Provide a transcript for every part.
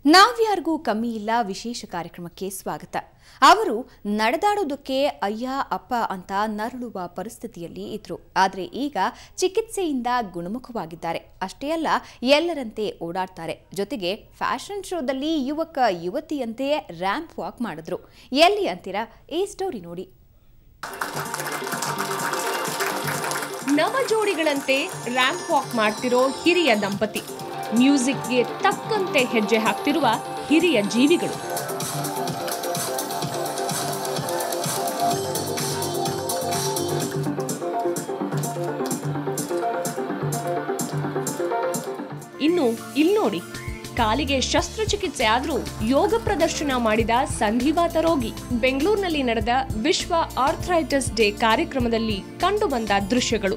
ನಾವ್ಯಾರಿಗೂ ಕಮ್ಮಿ ಇಲ್ಲ ವಿಶೇಷ ಕಾರ್ಯಕ್ರಮಕ್ಕೆ ಸ್ವಾಗತ ಅವರು ನಡೆದಾಡೋದಕ್ಕೆ ಅಯ್ಯ ಅಪ್ಪ ಅಂತ ನರಳುವ ಪರಿಸ್ಥಿತಿಯಲ್ಲಿ ಇದ್ರು ಆದರೆ ಈಗ ಚಿಕಿತ್ಸೆಯಿಂದ ಗುಣಮುಖವಾಗಿದ್ದಾರೆ ಅಷ್ಟೇ ಅಲ್ಲ ಎಲ್ಲರಂತೆ ಓಡಾಡ್ತಾರೆ ಜೊತೆಗೆ ಫ್ಯಾಷನ್ ಶೋದಲ್ಲಿ ಯುವಕ ಯುವತಿಯಂತೆ ರ್ಯಾಂಪ್ ವಾಕ್ ಮಾಡಿದ್ರು ಎಲ್ಲಿ ಅಂತೀರಾ ಈ ಸ್ಟೋರಿ ನೋಡಿ ನವ ಜೋಡಿಗಳಂತೆ ರ್ಯಾಂಪ್ ವಾಕ್ ಮಾಡ್ತಿರೋ ಹಿರಿಯ ದಂಪತಿ ಮ್ಯೂಸಿಕ್ಗೆ ತಕ್ಕಂತೆ ಹೆಜ್ಜೆ ಹಾಕ್ತಿರುವ ಹಿರಿಯ ಜೀವಿಗಳು ಇನ್ನು ಇಲ್ಲಿ ನೋಡಿ ಕಾಲಿಗೆ ಶಸ್ತ್ರಚಿಕಿತ್ಸೆ ಆದ್ರೂ ಯೋಗ ಪ್ರದರ್ಶನ ಮಾಡಿದ ಸಂಧಿವಾತ ರೋಗಿ ಬೆಂಗಳೂರಿನಲ್ಲಿ ನಡೆದ ವಿಶ್ವ ಆರ್ಥರೈಟಿಸ್ ಡೇ ಕಾರ್ಯಕ್ರಮದಲ್ಲಿ ಕಂಡುಬಂದ ದೃಶ್ಯಗಳು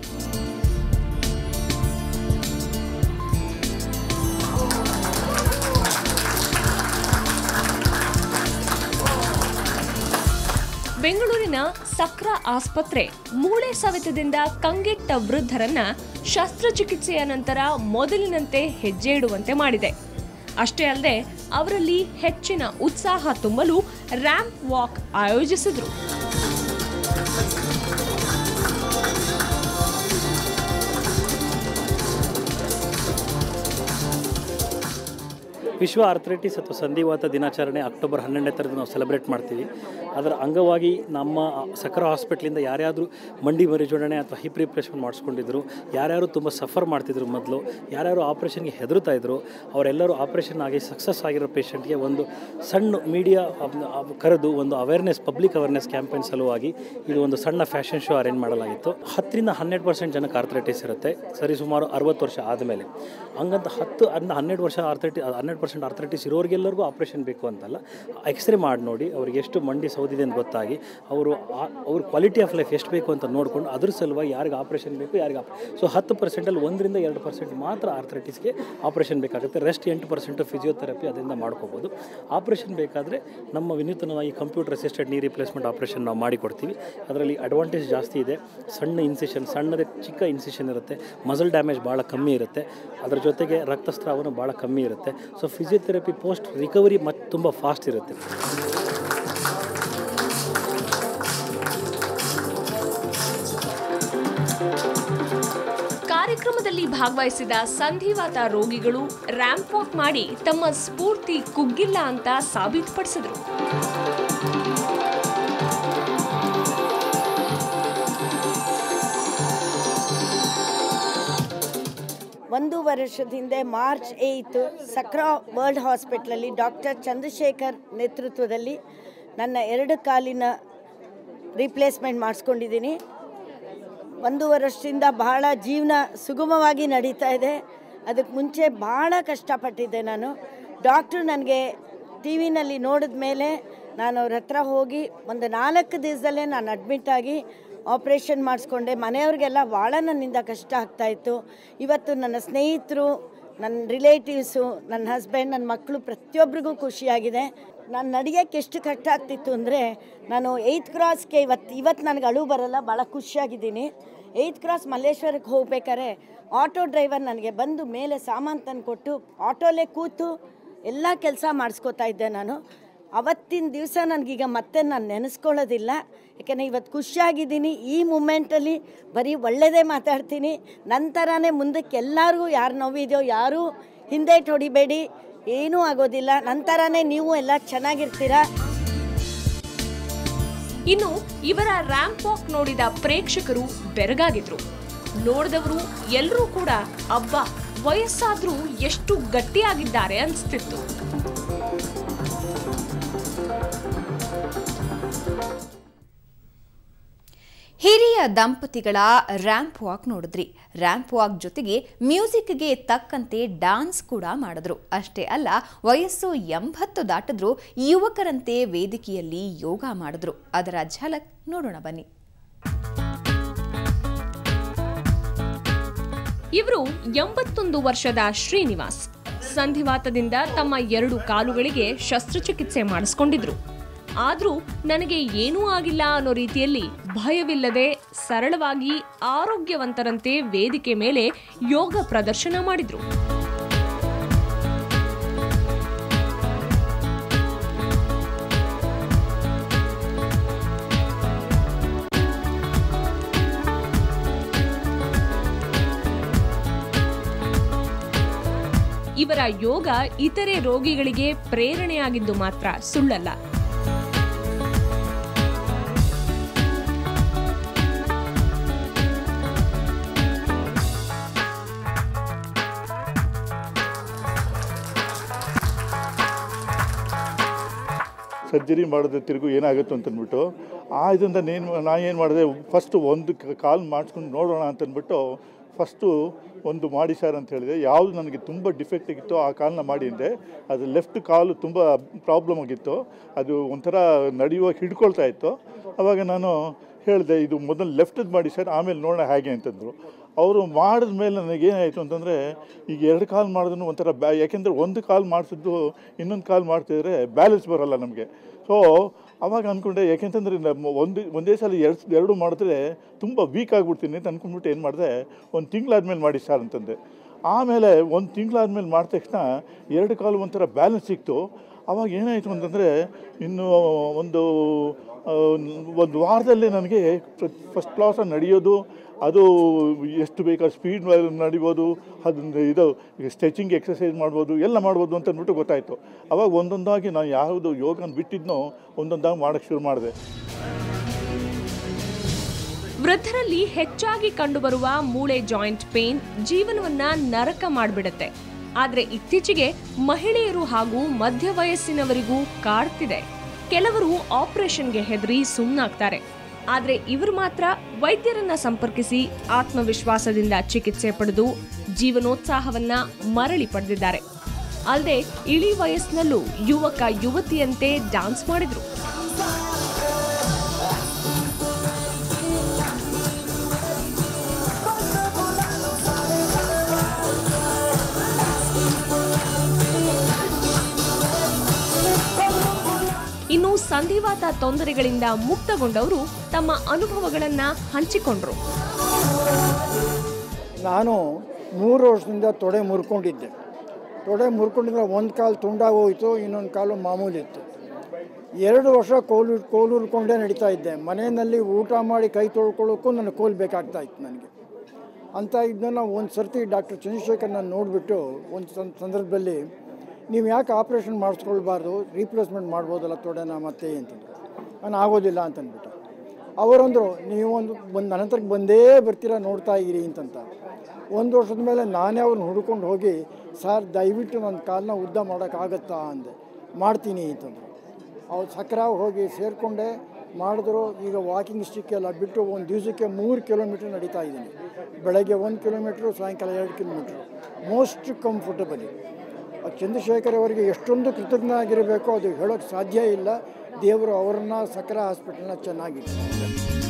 ಬೆಂಗಳೂರಿನ ಸಕ್ರ ಆಸ್ಪತ್ರೆ ಮೂಳೆ ಸವೆತದಿಂದ ಕಂಗೆಟ್ಟ ವೃದ್ಧರನ್ನ ಶಸ್ತ್ರಚಿಕಿತ್ಸೆಯ ನಂತರ ಮೊದಲಿನಂತೆ ಹೆಜ್ಜೆ ಇಡುವಂತೆ ಮಾಡಿದೆ ಅಷ್ಟೇ ಅಲ್ಲದೆ ಅವರಲ್ಲಿ ಹೆಚ್ಚಿನ ಉತ್ಸಾಹ ತುಂಬಲು ರ್ಯಾಂಪ್ ವಾಕ್ ಆಯೋಜಿಸಿದ್ರು ವಿಶ್ವ ಆರ್ಥರೈಟಿಸ್ ಅಥವಾ ಸಂಧಿವಾತ ದಿನಾಚರಣೆ ಅಕ್ಟೋಬರ್ ಹನ್ನೆರಡನೇ ತಾರೀಕು ನಾವು ಸೆಲೆಬ್ರೇಟ್ ಮಾಡ್ತೀವಿ ಅದರ ಅಂಗವಾಗಿ ನಮ್ಮ ಸಕ್ಕರ ಹಾಸ್ಪಿಟ್ಲಿಂದ ಯಾರ್ಯಾರು ಮಂಡಿ ಮರಿಜೋಡಣೆ ಅಥವಾ ಹಿಪ್ ರಿಪ್ಲೇಸ್ಮೆಂಟ್ ಮಾಡಿಸ್ಕೊಂಡಿದ್ರು ಯಾರ್ಯಾರು ತುಂಬ ಸಫರ್ ಮಾಡ್ತಿದ್ರು ಮೊದಲು ಯಾರ್ಯಾರು ಆಪ್ರೇಷನ್ಗೆ ಹೆದರುತ್ತಾ ಇದ್ರು ಅವರೆಲ್ಲರೂ ಆಪ್ರೇಷನ್ ಆಗಿ ಸಕ್ಸಸ್ ಆಗಿರೋ ಪೇಷಂಟ್ಗೆ ಒಂದು ಸಣ್ಣ ಮೀಡಿಯಾ ಕರೆದು ಒಂದು ಅವೇರ್ನೆಸ್ ಪಬ್ಲಿಕ್ ಅವೇರ್ನೆಸ್ ಕ್ಯಾಂಪೇನ್ ಸಲುವಾಗಿ ಇದು ಒಂದು ಸಣ್ಣ ಫ್ಯಾಷನ್ ಶೋ ಅರೇಂಜ್ ಮಾಡಲಾಗಿತ್ತು ಹತ್ತರಿಂದ ಹನ್ನೆರಡು ಪರ್ಸೆಂಟ್ ಜನಕ್ಕೆ ಆರ್ಥರೈಟಿಸ್ ಇರುತ್ತೆ ಸರಿ ಸುಮಾರು ಅರವತ್ತು ವರ್ಷ ಆದಮೇಲೆ ಹಂಗಂತ ಹತ್ತು ಅದನ್ನ ಹನ್ನೆರಡು ವರ್ಷ ಆರ್ಥರೈಟಿ ಹನ್ನೆರಡು ಪರ್ಸೆಂಟ್ ಆರ್ಥರೈಟಿಸ್ ಇರೋರಿಗೆಲ್ಲರಿಗೂ ಆಪ್ರೇಷನ್ ಬೇಕು ಅಂತಲ್ಲ ಎಕ್ಸ್ರೇ ಮಾಡಿ ನೋಡಿ ಅವ್ರಿಗೆ ಎಷ್ಟು ಮಂಡಿ ಸೌದಿದೆ ಅಂತ ಗೊತ್ತಾಗಿ ಅವರು ಆ- ಅವ್ರ ಕ್ವಾಲಿಟಿ ಆಫ್ ಲೈಫ್ ಎಷ್ಟು ಬೇಕು ಅಂತ ನೋಡ್ಕೊಂಡು ಅದ್ರ ಸಲುವಾಗಿ ಯಾರಿಗೆ ಆಪ್ರೇಷನ್ ಬೇಕು ಯಾರಿಗೆ ಸೊ ಹತ್ತು ಪರ್ಸೆಂಟಲ್ಲಿ ಒಂದರಿಂದ ಎರಡು ಪರ್ಸೆಂಟ್ ಮಾತ್ರ ಆರ್ಥರೈಟಿಸ್ಗೆ ಆಪ್ರೇಷನ್ ಬೇಕಾಗುತ್ತೆ ರೆಸ್ಟ್ ಎಂಟು ಪರ್ಸೆಂಟ್ ಫಿಸಿಯೋಥೆರಪಿ ಅದರಿಂದ ಮಾಡ್ಕೋಬೋದು ಆಪ್ರೇಷನ್ ಬೇಕಾದರೆ ನಮ್ಮ ವಿನೂತನವಾಗಿ computer assisted knee replacement operation ನಾವು ಮಾಡಿಕೊಡ್ತೀವಿ ಅದರಲ್ಲಿ ಅಡ್ವಾಂಟೇಜ್ ಜಾಸ್ತಿ ಇದೆ ಸಣ್ಣ ಇನ್ಸಿಷನ್ ಸಣ್ಣದೇ ಚಿಕ್ಕ ಇನ್ಸಿಷನ್ ಇರುತ್ತೆ ಮಸಲ್ ಡ್ಯಾಮೇಜ್ ಭಾಳ ಕಮ್ಮಿ ಇರುತ್ತೆ ಅದರ ಜೊತೆಗೆ ರಕ್ತಸ್ರಾವನು ಭಾಳ ಕಮ್ಮಿ ಇರುತ್ತೆ ಸೊ ಫಿಸಿಯೋಥೆರಪಿ ಪೋಸ್ಟ್ ರಿಕವರಿ ಮತ್ತು ತುಂಬ ಫಾಸ್ಟ್ ಇರುತ್ತೆ ಕಾರ್ಯಕ್ರಮದಲ್ಲಿ ಭಾಗವಹಿಸಿದ ಸಂಧಿವಾತ ರೋಗಿಗಳು ರ್ಯಾಂಪ್ ವಾಕ್ ಮಾಡಿ ತಮ್ಮ ಸ್ಫೂರ್ತಿ ಕುಗ್ಗಿಲ್ಲ ಅಂತ ಸಾಬೀತುಪಡಿಸಿದ್ರು ಒಂದು ವರ್ಷದ ಹಿಂದೆ ಮಾರ್ಚ್ ಏಯ್ತು ಸಕ್ರಾ ವರ್ಲ್ಡ್ ಹಾಸ್ಪಿಟ್ಲಲ್ಲಿ ಡಾಕ್ಟರ್ ಚಂದ್ರಶೇಖರ್ ನೇತೃತ್ವದಲ್ಲಿ ನನ್ನ ಎರಡು ಕಾಲಿನ ರಿಪ್ಲೇಸ್ಮೆಂಟ್ ಮಾಡಿಸ್ಕೊಂಡಿದ್ದೀನಿ ಒಂದು ವರ್ಷದಿಂದ ಬಹಳ ಜೀವನ ಸುಗಮವಾಗಿ ನಡೀತಾ ಇದೆ ಅದಕ್ಕೆ ಮುಂಚೆ ಭಾಳ ಕಷ್ಟಪಟ್ಟಿದ್ದೆ ನಾನು ಡಾಕ್ಟ್ರು ನನಗೆ ಟಿ ವಿನಲ್ಲಿ ನೋಡಿದ ಮೇಲೆ ನಾನು ಅವ್ರ ಹತ್ರ ಹೋಗಿ ಒಂದು ನಾಲ್ಕು ದಿವಸದಲ್ಲೇ ನಾನು ಅಡ್ಮಿಟ್ ಆಗಿ ಆಪ್ರೇಷನ್ ಮಾಡಿಸ್ಕೊಂಡೆ ಮನೆಯವ್ರಿಗೆಲ್ಲ ಭಾಳ ನನ್ನಿಂದ ಕಷ್ಟ ಆಗ್ತಾಯಿತ್ತು ಇವತ್ತು ನನ್ನ ಸ್ನೇಹಿತರು ನನ್ನ ರಿಲೇಟಿವ್ಸು ನನ್ನ ಹಸ್ಬೆಂಡ್ ನನ್ನ ಮಕ್ಕಳು ಪ್ರತಿಯೊಬ್ಬರಿಗೂ ಖುಷಿಯಾಗಿದೆ ನಾನು ನಡೆಯೋಕ್ಕೆ ಎಷ್ಟು ಕಷ್ಟ ಆಗ್ತಿತ್ತು ಅಂದರೆ ನಾನು ಏಯ್ತ್ ಕ್ರಾಸ್ಗೆ ಇವತ್ತು ಇವತ್ತು ನನಗೆ ಅಳು ಬರಲ್ಲ ಭಾಳ ಖುಷಿಯಾಗಿದ್ದೀನಿ ಏಯ್ತ್ ಕ್ರಾಸ್ ಮಲ್ಲೇಶ್ವರಕ್ಕೆ ಹೋಗ್ಬೇಕಾದ್ರೆ ಆಟೋ ಡ್ರೈವರ್ ನನಗೆ ಬಂದು ಮೇಲೆ ಸಾಮಾನು ತಂದು ಕೊಟ್ಟು ಆಟೋಲೇ ಕೂತು ಎಲ್ಲ ಕೆಲಸ ಮಾಡಿಸ್ಕೋತಾ ಇದ್ದೆ ನಾನು ಅವತ್ತಿನ ದಿವಸ ನನಗೀಗ ಮತ್ತೆ ನಾನು ನೆನೆಸ್ಕೊಳ್ಳೋದಿಲ್ಲ ಯಾಕೆಂದರೆ ಇವತ್ತು ಖುಷಿಯಾಗಿದ್ದೀನಿ ಈ ಮೂಮೆಂಟಲ್ಲಿ ಬರೀ ಒಳ್ಳೆಯದೇ ಮಾತಾಡ್ತೀನಿ ನಂತರನೇ ಮುಂದಕ್ಕೆ ಎಲ್ಲರಿಗೂ ಯಾರು ನೋವಿದೆಯೋ ಯಾರೂ ಹಿಂದೆ ಹೊಡಿಬೇಡಿ ಏನೂ ಆಗೋದಿಲ್ಲ ನಂತರನೇ ನೀವು ಎಲ್ಲ ಚೆನ್ನಾಗಿರ್ತೀರಾ ಇನ್ನು ಇವರ ರ್ಯಾಂಪ್ ವಾಕ್ ನೋಡಿದ ಪ್ರೇಕ್ಷಕರು ಬೆರಗಾಗಿದ್ರು ನೋಡಿದವರು ಎಲ್ಲರೂ ಕೂಡ ಅಬ್ಬ ವಯಸ್ಸಾದ್ರೂ ಎಷ್ಟು ಗಟ್ಟಿಯಾಗಿದ್ದಾರೆ ಅನಿಸ್ತಿತ್ತು ಹಿರಿಯ ದಂಪತಿಗಳ ರ್ಯಾಂಪ್ ವಾಕ್ ನೋಡಿದ್ರಿ ರ್ಯಾಂಪ್ ವಾಕ್ ಜೊತೆಗೆ ಮ್ಯೂಸಿಕ್ಗೆ ತಕ್ಕಂತೆ ಡಾನ್ಸ್ ಕೂಡ ಮಾಡಿದ್ರು ಅಷ್ಟೇ ಅಲ್ಲ ವಯಸ್ಸು ಎಂಬತ್ತು ದಾಟಿದ್ರು ಯುವಕರಂತೆ ವೇದಿಕೆಯಲ್ಲಿ ಯೋಗ ಮಾಡಿದ್ರು ಅದರ ಝಲಕ್ ನೋಡೋಣ ಬನ್ನಿ ಇವರು ಎಂಬತ್ತೊಂದು ವರ್ಷದ ಶ್ರೀನಿವಾಸ್ ಸಂಧಿವಾತದಿಂದ ತಮ್ಮ ಎರಡು ಕಾಲುಗಳಿಗೆ ಶಸ್ತ್ರಚಿಕಿತ್ಸೆ ಮಾಡಿಸ್ಕೊಂಡಿದ್ರು ಆದ್ರೂ ನನಗೆ ಏನೂ ಆಗಿಲ್ಲ ಅನ್ನೋ ರೀತಿಯಲ್ಲಿ ಭಯವಿಲ್ಲದೆ ಸರಳವಾಗಿ ಆರೋಗ್ಯವಂತರಂತೆ ವೇದಿಕೆ ಮೇಲೆ ಯೋಗ ಪ್ರದರ್ಶನ ಮಾಡಿದ್ರು ಇವರ ಯೋಗ ಇತರೆ ರೋಗಿಗಳಿಗೆ ಪ್ರೇರಣೆಯಾಗಿದ್ದು ಮಾತ್ರ ಸುಳ್ಳಲ್ಲ ಸರ್ಜರಿ ಮಾಡಿದ್ರೆ ತಿರುಗು ಏನಾಗುತ್ತೆ ಅಂತಂದ್ಬಿಟ್ಟು ಆ ಇದರಿಂದ ನೇನು ನಾ ಏನು ಮಾಡಿದೆ ಫಸ್ಟು ಒಂದು ಕಾಲ್ ಮಾಡಿಸ್ಕೊಂಡು ನೋಡೋಣ ಅಂತಂದ್ಬಿಟ್ಟು ಫಸ್ಟು ಒಂದು ಮಾಡಿ ಸರ್ ಅಂತ ಹೇಳಿದೆ ಯಾವುದು ನನಗೆ ತುಂಬ ಡಿಫೆಕ್ಟ್ ಆಗಿತ್ತು ಆ ಕಾಲನ್ನ ಮಾಡಿ ಅಂದೆ ಅದು ಲೆಫ್ಟ್ ಕಾಲು ತುಂಬ ಪ್ರಾಬ್ಲಮ್ ಆಗಿತ್ತು ಅದು ಒಂಥರ ನಡೆಯುವ ಹಿಡ್ಕೊಳ್ತಾ ಇತ್ತು ಆವಾಗ ನಾನು ಹೇಳಿದೆ ಇದು ಮೊದಲು ಲೆಫ್ಟದ್ದು ಮಾಡಿ ಸರ್ ಆಮೇಲೆ ನೋಡೋಣ ಹೇಗೆ ಅಂತಂದರು ಅವರು ಮಾಡಿದ ಮೇಲೆ ನನಗೇನಾಯಿತು ಅಂತಂದರೆ ಈಗ ಎರಡು ಕಾಲು ಮಾಡಿದ್ರು ಒಂಥರ ಬ್ಯಾ ಯಾಕೆಂದರೆ ಒಂದು ಕಾಲು ಮಾಡಿಸಿದ್ದು ಇನ್ನೊಂದು ಕಾಲು ಮಾಡ್ತಿದ್ರೆ ಬ್ಯಾಲೆನ್ಸ್ ಬರೋಲ್ಲ ನಮಗೆ ಸೊ ಅವಾಗ ಅಂದ್ಕೊಂಡೆ ಯಾಕೆಂತಂದರೆ ನಮ್ಮ ಒಂದು ಒಂದೇ ಸಲ ಎರಡು ಎರಡು ಮಾಡಿದ್ರೆ ತುಂಬ ವೀಕ್ ಆಗಿಬಿಡ್ತೀನಿ ಅಂತ ಅಂದ್ಕೊಂಡ್ಬಿಟ್ಟು ಏನು ಮಾಡಿದೆ ಒಂದು ತಿಂಗಳಾದ್ಮೇಲೆ ಮಾಡಿ ಸರ್ ಅಂತಂದೆ ಆಮೇಲೆ ಒಂದು ತಿಂಗಳಾದ್ಮೇಲೆ ಮಾಡಿದ ತಕ್ಷಣ ಎರಡು ಕಾಲು ಒಂಥರ ಬ್ಯಾಲೆನ್ಸ್ ಸಿಕ್ತು ಅವಾಗ ಏನಾಯಿತು ಅಂತಂದರೆ ಇನ್ನು ಒಂದು ಆ, ಒಂದು ವಾರದಲ್ಲಿ ನನಗೆ ಫಸ್ಟ್ ಕ್ಲಾಸ್ ನಡೆಯೋದು ಅದು ಎಷ್ಟು ಬೇಕಾದ ಸ್ಪೀಡ್ ನಡಿಬೋದು ಅದನ್ನು ಇದು ಸ್ಟ್ರೆಚಿಂಗ್ ಎಕ್ಸಸೈಸ್ ಮಾಡ್ಬೋದು ಎಲ್ಲ ಮಾಡ್ಬೋದು ಅಂತ ಅಂದ್ಬಿಟ್ಟು ಗೊತ್ತಾಯಿತು ಅವಾಗ ಒಂದೊಂದಾಗಿ ನಾನು ಯಾವುದು ಯೋಗನ ಬಿಟ್ಟಿದ್ನೋ ಒಂದೊಂದಾಗಿ ಮಾಡೋಕ್ಕೆ ಶುರು ಮಾಡಿದೆ ವೃದ್ಧರಲ್ಲಿ ಹೆಚ್ಚಾಗಿ ಕಂಡುಬರುವ ಮೂಳೆ ಜಾಯಿಂಟ್ ಪೇನ್ ಜೀವನವನ್ನ ನರಕ ಮಾಡಿಬಿಡುತ್ತೆ ಆದ್ರೆ ಇತ್ತೀಚೆಗೆ ಮಹಿಳೆಯರು ಹಾಗೂ ಮಧ್ಯ ವಯಸ್ಸಿನವರಿಗೂ ಕಾಡ್ತಿದೆ ಕೆಲವರು ಆಪರೇಷನ್ಗೆ ಹೆದರಿ ಸುಮ್ಮನಾಗ್ತಾರೆ ಆದ್ರೆ ಇವರು ಮಾತ್ರ ವೈದ್ಯರನ್ನ ಸಂಪರ್ಕಿಸಿ ಆತ್ಮವಿಶ್ವಾಸದಿಂದ ಚಿಕಿತ್ಸೆ ಪಡೆದು ಜೀವನೋತ್ಸಾಹವನ್ನ ಮರಳಿ ಪಡೆದಿದ್ದಾರೆ ಅಲ್ಲದೆ ಇಳಿ ವಯಸ್ಸಿನಲ್ಲೂ ಯುವಕ ಯುವತಿಯಂತೆ ಡ್ಯಾನ್ಸ್ ಮಾಡಿದ್ರು ಇನ್ನು ಸಂಧಿವಾತ ತೊಂದರೆಗಳಿಂದ ಮುಕ್ತಗೊಂಡವರು ತಮ್ಮ ಅನುಭವಗಳನ್ನ ಹಂಚಿಕೊಂಡ್ರು ನಾನು ಮೂರು ವರ್ಷದಿಂದ ತೊಡೆ ಮುರ್ಕೊಂಡಿದ್ದೆ ತೊಡೆ ಮುರ್ಕೊಂಡಿದ್ರೆ ಒಂದು ಕಾಲು ತುಂಡಾಗೋಯ್ತು ಇನ್ನೊಂದು ಕಾಲು ಮಾಮೂಲಿ ಇತ್ತು ಎರಡು ವರ್ಷ ಕೋಲು ಕೋಲು ಉರ್ಕೊಂಡೇ ನಡೀತಾ ಇದ್ದೆ ಮನೆಯಲ್ಲಿ ಊಟ ಮಾಡಿ ಕೈ ತೊಳ್ಕೊಳ್ಳೋಕ್ಕೂ ನನಗೆ ಕೋಲು ಬೇಕಾಗ್ತಾ ಇತ್ತು ನನಗೆ ಅಂತ ಇದನ್ನ ಒಂದು ಸರ್ತಿ ಡಾಕ್ಟರ್ ಚಂದ್ರಶೇಖರ್ ನಾನು ನೋಡಿಬಿಟ್ಟು ಒಂದು ಸಂ- ಸಂದರ್ಭದಲ್ಲಿ ನೀವು ಯಾಕೆ ಆಪ್ರೇಷನ್ ಮಾಡಿಸ್ಕೊಳ್ಬಾರ್ದು ರೀಪ್ಲೇಸ್ಮೆಂಟ್ ಮಾಡ್ಬೋದಲ್ಲ ತೊಡೆನ ಮತ್ತೆ ಅಂತಂದ್ರು ನಾನು ಆಗೋದಿಲ್ಲ ಅಂತಂದ್ಬಿಟ್ಟು ಅವರಂದರು ನೀವು ಒಂದು ಒಂದು ನನ್ನ ಹತ್ರಕ್ಕೆ ಬಂದೇ ಬರ್ತೀರಾ ನೋಡ್ತಾ ಇರಿ ಅಂತಂತ ಒಂದು ವರ್ಷದ ಮೇಲೆ ನಾನೇ ಅವ್ರನ್ನ ಹುಡ್ಕೊಂಡು ಹೋಗಿ ಸರ್ ದಯವಿಟ್ಟು ನನ್ನ ಕಾಲನ್ನ ಉದ್ದ ಮಾಡೋಕ್ಕಾಗತ್ತಾ ಅಂದೆ ಮಾಡ್ತೀನಿ ಅಂತಂದರು ಅವ್ರು ಸಕ್ರ ಹೋಗಿ ಸೇರಿಕೊಂಡೆ ಮಾಡಿದ್ರು ಈಗ ವಾಕಿಂಗ್ ಸ್ಟಿಕ್ ಎಲ್ಲ ಬಿಟ್ಟು ಒಂದು ದಿವಸಕ್ಕೆ ಮೂರು ಕಿಲೋಮೀಟ್ರ್ ನಡೀತಾ ಇದ್ದೀನಿ ಬೆಳಗ್ಗೆ ಒಂದು ಕಿಲೋಮೀಟ್ರು ಸಾಯಂಕಾಲ ಎರಡು ಕಿಲೋಮೀಟ್ರು ಮೋಸ್ಟ್ ಕಂಫರ್ಟಬಲಿ ಚಂದ್ರಶೇಖರ್ ಅವರಿಗೆ ಎಷ್ಟೊಂದು ಕೃತಜ್ಞ ಆಗಿರಬೇಕೋ ಅದು ಹೇಳೋಕ್ಕೆ ಸಾಧ್ಯ ಇಲ್ಲ ದೇವರು ಅವರನ್ನ ಸಕ್ರ ಹಾಸ್ಪಿಟಲ್ನ ಚೆನ್ನಾಗಿಟ್ಟಿದ್ದಾರೆ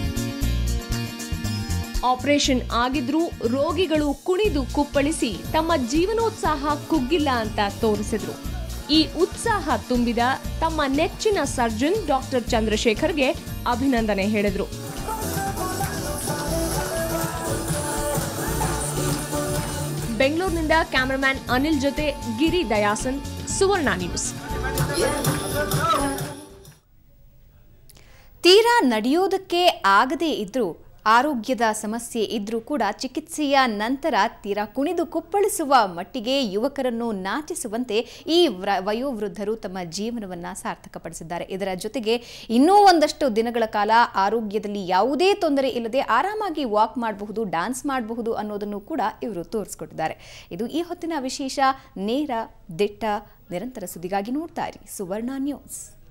ಆಪರೇಷನ್ ಆಗಿದ್ರೂ ರೋಗಿಗಳು ಕುಣಿದು ಕುಪ್ಪಳಿಸಿ ತಮ್ಮ ಜೀವನೋತ್ಸಾಹ ಕುಗ್ಗಿಲ್ಲ ಅಂತ ತೋರಿಸಿದ್ರು ಈ ಉತ್ಸಾಹ ತುಂಬಿದ ತಮ್ಮ ನೆಚ್ಚಿನ ಸರ್ಜನ್ ಡಾಕ್ಟರ್ ಚಂದ್ರಶೇಖರ್ಗೆ ಅಭಿನಂದನೆ ಹೇಳಿದ್ರು ಬೆಂಗಳೂರಿನಿಂದ ಕ್ಯಾಮರಾಮ್ಯಾನ್ ಅನಿಲ್ ಜೊತೆ ಗಿರಿ ದಯಾಸನ್ ಸುವರ್ಣ ನ್ಯೂಸ್ ತೀರಾ ನಡೆಯೋದಕ್ಕೆ ಆಗದೇ ಇದ್ರೂ ಆರೋಗ್ಯದ ಸಮಸ್ಯೆ ಇದ್ರೂ ಕೂಡ ಚಿಕಿತ್ಸೆಯ ನಂತರ ತೀರಾ ಕುಣಿದು ಕುಪ್ಪಳಿಸುವ ಮಟ್ಟಿಗೆ ಯುವಕರನ್ನು ನಾಚಿಸುವಂತೆ ಈ ವ್ರ- ವಯೋವೃದ್ಧರು ತಮ್ಮ ಜೀವನವನ್ನ ಸಾರ್ಥಕಪಡಿಸಿದ್ದಾರೆ ಇದರ ಜೊತೆಗೆ ಇನ್ನೂ ಒಂದಷ್ಟು ದಿನಗಳ ಕಾಲ ಆರೋಗ್ಯದಲ್ಲಿ ಯಾವುದೇ ತೊಂದರೆ ಇಲ್ಲದೆ ಆರಾಮಾಗಿ ವಾಕ್ ಮಾಡಬಹುದು ಡ್ಯಾನ್ಸ್ ಮಾಡಬಹುದು ಅನ್ನೋದನ್ನು ಕೂಡ ಇವರು ತೋರಿಸ್ಕೊಟ್ಟಿದ್ದಾರೆ ಇದು ಈ ಹೊತ್ತಿನ ವಿಶೇಷ ನೇರ ದಿಟ್ಟ ನಿರಂತರ ಸುದ್ದಿಗಾಗಿ ನೋಡ್ತಾ ಇರಿ ಸುವರ್ಣ ನ್ಯೂಸ್